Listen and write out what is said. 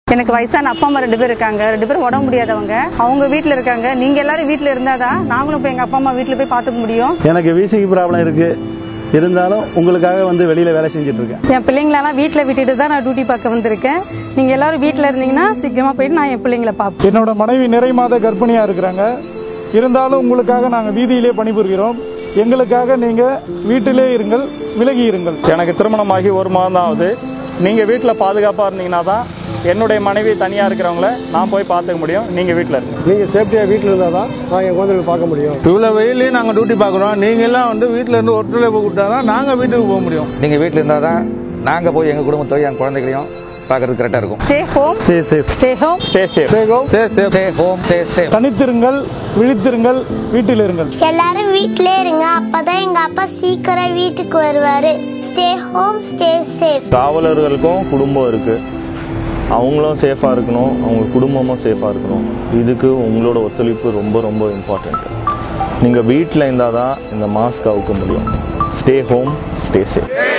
எனக்கு வயசான அப்பா அம்மா ரெண்டு பேர் இருக்காங்க ரெண்டு பேரும் உடம்பு முடியாதவங்க அவங்க வீட்டில் இருக்காங்க நீங்க எல்லாரும் வீட்டில் இருந்தாதான் நாங்களும் போய் எங்க அப்பா அம்மா வீட்டில் போய் பார்த்துக்க முடியும் எனக்கு விசிக்கு ப்ராப்ளம் இருக்கு இருந்தாலும் உங்களுக்காக வந்து வெளியில வேலை செஞ்சுட்டு இருக்கேன் என் பிள்ளைங்களெல்லாம் வீட்டில் விட்டுட்டு தான் நான் டியூட்டி பார்க்க வந்திருக்கேன் நீங்கள் எல்லாரும் வீட்டில் இருந்தீங்கன்னா சீக்கிரமாக போயிட்டு நான் என் பிள்ளைங்களை பார்ப்பேன் என்னோட மனைவி நிறை மாத கர்ப்பிணியா இருக்கிறாங்க இருந்தாலும் உங்களுக்காக நாங்கள் வீதியிலே பணிபுரிகிறோம் எங்களுக்காக நீங்க வீட்டிலே இருங்கள் விலகி இருங்கள் எனக்கு திருமணமாகி ஒரு மாதம் தான் ஆகுது நீங்கள் வீட்டில் பாதுகாப்பாக இருந்தீங்கன்னா தான் என்னுடைய மனைவி தனியாக இருக்கிறவங்கள நான் போய் பார்த்துக்க முடியும் நீங்கள் வீட்டில் இருங்க நீங்கள் சேஃப்டியாக வீட்டில் இருந்தால் தான் நான் என் குழந்தைகளை பார்க்க முடியும் இவ்வளோ வெயிலையும் நாங்கள் டியூட்டி பார்க்குறோம் நீங்க எல்லாம் வந்து வீட்டில் இருந்து ஒத்துழைப்பு கொடுத்தா தான் நாங்கள் வீட்டுக்கு போக முடியும் நீங்க வீட்டில் இருந்தால் தான் நாங்கள் போய் எங்கள் குடும்பத்தையும் என் குழந்தைகளையும் பார்க்கறதுக்கு கரெக்டாக இருக்கும் ஸ்டே ஹோம் சே safe stay home stay safe சரி சரி ஸ்டே ஹோம் ஸ்டே சேஃப் தனித்திருங்கள் விழித்திருங்கள் வீட்டில் இருங்கள் எல்லாரும் வீட்டிலே இருங்க அப்பதான் எங்க அப்பா சீக்கிரம் வீட்டுக்கு வருவாரு ஸ்டே ஹோம் ஸ்டே சேஃப் காவலர்களுக்கும் குடும்பம் இருக்கு அவங்களும் சேஃபாக இருக்கணும் அவங்க குடும்பமும் சேஃபாக இருக்கணும் இதுக்கு உங்களோட ஒத்துழைப்பு ரொம்ப ரொம்ப இம்பார்ட்டண்ட் நீங்கள் வீட்டில் இருந்தால் தான் இந்த மாஸ்க் அவுக்க முடியும் ஸ்டே ஹோம் ஸ்டே சேஃப்